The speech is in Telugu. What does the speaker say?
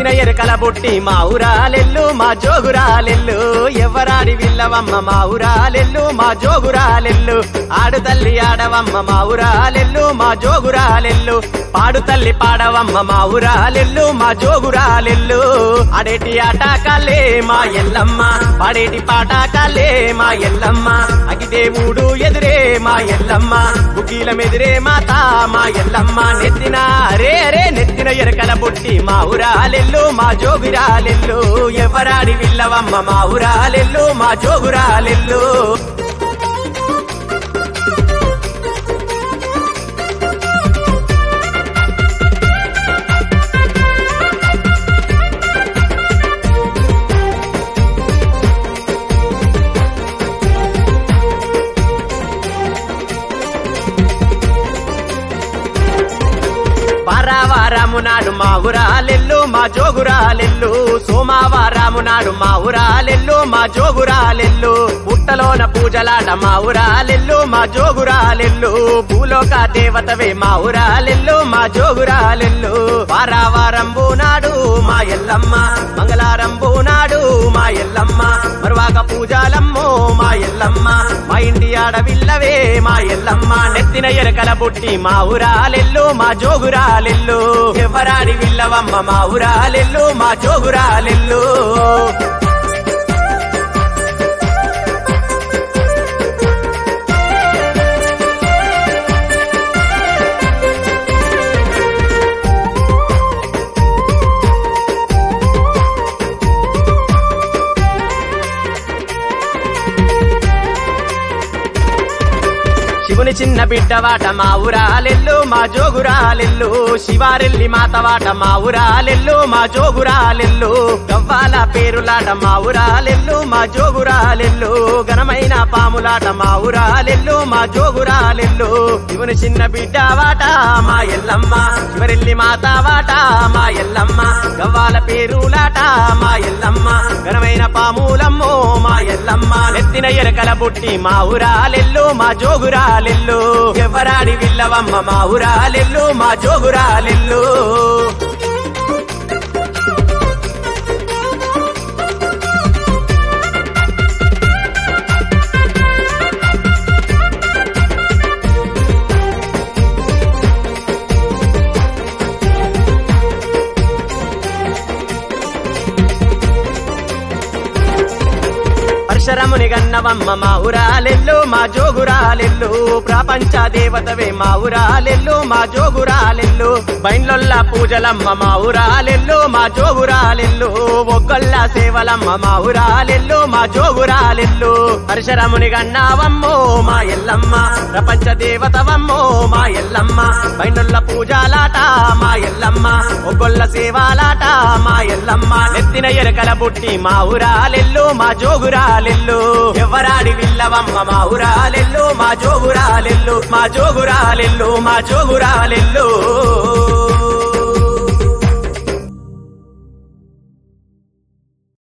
నెత్తిన ఎరకల బుట్టి మా ఊరాలెల్లు మా జోగురాలెల్లు ఎవరాడి విల్లవమ్మ మా ఊరాలెల్లు మా జోగురాలెల్లు ఆడు తల్లి ఆడవమ్మ మా ఊరాలెల్లు మా జోగురాలెల్లు పాడు తల్లి పాడవమ్మ మా ఊరాలెల్లు మా జోగురాలెల్లు ఆడేటి ఆటాకాలే మా ఎల్లమ్మ పాడేటి పాటాకాలే మా ఎల్లమ్మ అగిదేవుడు ఎదురే మా ఎల్లమ్మ బుకీల మెదిరే మాత మా ఎల్లమ్మ నెత్తిన అరే అరే నెత్తిన ఎరకల బుట్టి మా ఊరాలెల్లు మా జోగురాలెల్లు ఎవరాడి విల్లవమ్మ మా ఊరాలెల్లు మా జోగురాలెల్లు వారావారము నాడు మా ఊరాలెల్లు మా జోగురాలెల్లు సోమవారము నాడు మా ఊరాలెల్లు మా జోగురాలెల్లు పుట్టలోన పూజలాట మా ఊరాలెల్లు మా జోగురాలెల్లు భూలోక దేవతవే మా ఊరాలెల్లు మా జోగురాలెల్లు వారావారంబు నాడు మా ఎల్లమ్మ మంగళారంబు నాడు మా ఎల్లమ్మ మరువాక పూజాలమ్మో మా ఎల్లమ్మ మా ఇంటి ఆడవిల్లవే మా ఎల్లమ్మ నెత్తిన ఎరకల బుట్టి మా ఊరాలెల్లు మా జోగురాలెల్లు ఎవరాడి విల్లవమ్మ మా ఊరాలెల్లు మా జోగురాలెల్లు శివుని చిన్న బిడ్డవాట మా ఊరాలెల్లు మా జోగురాలెల్లు శివారెల్లి మాతవాట మా ఊరాలెల్లు మా జోగురాలెల్లు గవ్వాల పేరులాట మా ఊరాలెల్లు మా జోగురాలెల్లు ఘనమైన పాములాట మా ఊరాలెల్లు మా జోగురాలెల్లు శివుని చిన్న బిడ్డవాట మా ఎల్లమ్మ శివరెల్లి మాతవాట మా ఎల్లమ్మ గవ్వాల పేరులాట మా ఎల్లమ్మ ఘనమైన పాములమ్మో మా ఎల్లమ్మ నెత్తిన ఎరకల బుట్టి మా ఊరాలెల్లు మా జోగురాలెల్లు ఎవరాడి విల్లవమ్మ మా ఊరాలెల్లు మా జోగురాలెల్లు పరశరముని గన్నవమ్మ మా ఊరాలెల్లు మా జోగురాలెల్లు ప్రపంచ దేవతవే మా ఊరాలెల్లు మా జోగురాలెల్లు బైన్లొల్ల పూజలమ్మ మా ఊరాలెల్లు మా జోగురాలెల్లు ఒక్కళ్ళ సేవలమ్మ మా ఊరాలెల్లు మా జోగురాలెల్లు పరశరముని గన్నావమ్మో మా ఎల్లమ్మ ప్రపంచ దేవతవమ్మో మా ఎల్లమ్మ బైన్లొల్ల పూజలాట మా ఎల్లమ్మ ఒక్కళ్ళ సేవాలాట మా ఎల్లమ్మ నెత్తిన ఎరకల బుట్టి మా ఊరాలెల్లు మా జోగురాలెల్లు ఎవరాడి విల్లవమ్మ మా ఊరాలెల్లు మా జోగురాలెల్లు మా జోగురాలెల్లు మా జోగురాలెల్లు